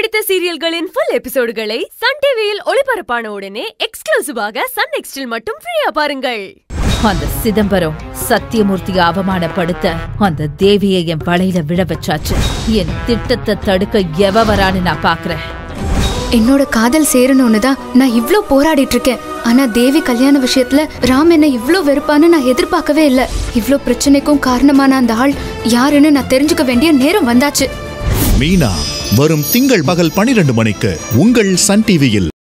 பிடித்த சீரியல்களின் full எபிசோடுகளை Sun டிவியில் ஒளிபரப்பான உடனே எக்ஸ்க்ளூசிவாக சன் நெக்ஸ்டில் மட்டும் ஃப்ரீயா பாருங்கள் அந்த சிதம்பரம் சத்தியமூர்த்திய அவமானப்படுத்த அந்த தேவியை என் வலையில விழ வச்சாச்சு என் திட்டத்தை தடுக்க எவ வரான்னு நான் பாக்குறேன் என்னோட காதல் சேரணும்னு தான் நான் இவ்ளோ போராடிட்டு இருக்கேன் ஆனா தேவி கல்யாண விஷயத்துல ராம் என்ன இவ்ளோ வெறுப்பான்னு நான் எதிர்பார்க்கவே இல்ல இவ்ளோ பிரச்சனைக்கும் காரணமான அந்த ஆள் யாருன்னு நான் தெரிஞ்சுக்க வேண்டிய நேரம் வந்தாச்சு மீனா வரும் திங்கள் பகல் பனிரெண்டு மணிக்கு உங்கள் சன் டிவியில்